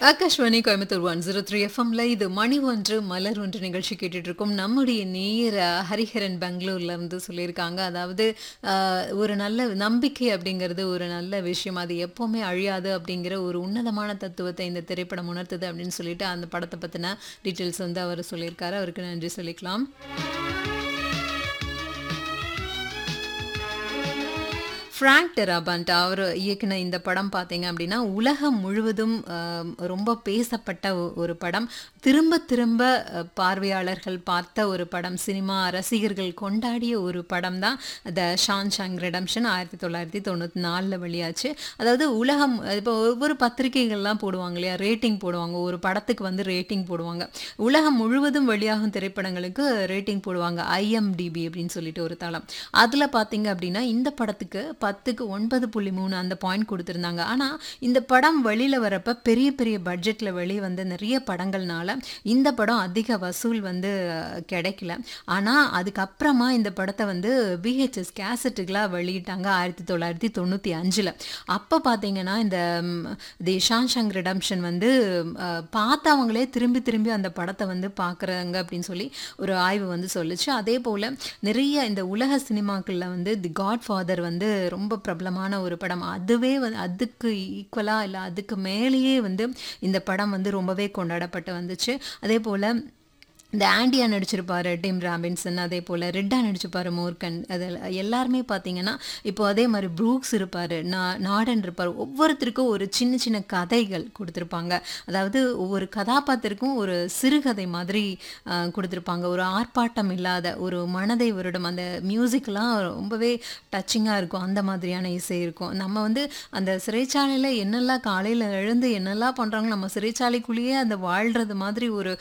Akashvani Coimbatore one zero three எஃப்எம்ல இது மணி ஒன்று மலர் ஒன்று நிகழ்ச்சி கேட்டுட்டு இருக்கோம் நம்முடைய நேர ஹரிஹரன் பெங்களூர்ல இருந்து சொல்லியிருக்காங்க அதாவது ஆஹ், ஒரு நல்ல நம்பிக்கை அப்படிங்கிறது ஒரு நல்ல விஷயம் அது எப்பவுமே அழியாது அப்படிங்கிற ஒரு உன்னதமான தத்துவத்தை இந்த திரைப்படம் உணர்த்துது அப்படின்னு சொல்லிட்டு அந்த படத்தை பத்தின டீட்டெயில்ஸ் வந்து அவர் சொல்லியிருக்காரு அவருக்கு நன்றி சொல்லிக்கலாம் ஃப்ராங்க் டெராபண்ட் அவர் இயக்குன இந்த படம் பார்த்தீங்க அப்படின்னா உலகம் முழுவதும் ஆம், ரொம்ப பேசப்பட்ட ஒ- ஒரு படம் திரும்ப திரும்ப அஹ், பார்வையாளர்கள் பார்த்த ஒரு படம் சினிமா ரசிகர்கள் கொண்டாடிய ஒரு படம் தான் த ஷான் ஷாங் ரெடம்ஷன் ஆயிரத்தி தொள்ளாயிரத்தி தொண்ணூற்றி நாலில் வெளியாச்சு அதாவது உலகம் இப்போ ஒவ்வொரு பத்திரிகைகள்லாம் போடுவாங்க இல்லையா ரேட்டிங் போடுவாங்க ஒரு படத்துக்கு வந்து ரேட்டிங் போடுவாங்க உலகம் முழுவதும் வெளியாகும் திரைப்படங்களுக்கு ரேட்டிங் போடுவாங்க ஐஎம்டிபி அப்படின்னு சொல்லிட்டு ஒரு தளம் அதில் பார்த்தீங்க அப்படின்னா இந்த படத்துக்கு பத்துக்கு ஒன்பது புள்ளி மூணு அந்த பாயிண்ட் கொடுத்துருந்தாங்க ஆனால் இந்த படம் வெளியில் வரப்ப பெரிய பெரிய பட்ஜெட்டில் வெளியே வந்த நிறைய படங்கள்னால இந்த படம் அதிக வசூல் வந்து அஹ், கிடைக்கல ஆனால் அதுக்கப்புறமா இந்த படத்தை வந்து விஹெச்எஸ் கேசட்டுகளாக வெளியிட்டாங்க ஆயிரத்தி தொள்ளாயிரத்தி தொண்ணூற்றி அஞ்சில் அப்போ பார்த்தீங்கன்னா இந்த ம், தி ஷான்ஷங் ரிடம்ஷன் வந்து அஹ், பார்த்தவங்களே திரும்பி திரும்பி அந்த படத்தை வந்து பார்க்குறாங்க அப்படின்னு சொல்லி ஒரு ஆய்வு வந்து சொல்லுச்சு அதே போல் நிறைய இந்த உலக சினிமாக்களில் வந்து தி காட் ஃபாதர் வந்து ரொம்ப பிரபலமான ஒரு படம் அதுவே வந்து அதுக்கு ஈக்குவலாக இல்லை அதுக்கு மேலேயே வந்து இந்த படம் வந்து ரொம்பவே கொண்டாடப்பட்டு வந்துச்சு அதே போல் இந்த ஆண்டியா நடிச்சிருப்பாரு டிம் ராபின்சன் அதே போல் ரெட்டா நடிச்சிருப்பாரு மோர்கன் அது எல்லாருமே பார்த்தீங்கன்னா இப்போ அதே மாதிரி ப்ரூக்ஸ் இருப்பார் நா நாடன் இருப்பார் ஒவ்வொருத்தருக்கும் ஒரு சின்ன சின்ன கதைகள் கொடுத்துருப்பாங்க அதாவது ஒவ்வொரு கதாபாத்திரக்கும் ஒரு சிறுகதை மாதிரி ஆஹ், கொடுத்துருப்பாங்க ஒரு ஆர்ப்பாட்டம் இல்லாத ஒரு மனதை வருடம் அந்த மியூசிக்லாம் ரொம்பவே டச்சிங்காக இருக்கும் அந்த மாதிரியான இசை இருக்கும் நம்ம வந்து அந்த சிறைச்சாலையில் என்னெல்லாம் காலையில் எழுந்து என்னெல்லாம் பண்ணுறாங்களோ நம்ம சிறைச்சாலைக்குள்ளேயே அந்த வாழ்கிறது மாதிரி ஒரு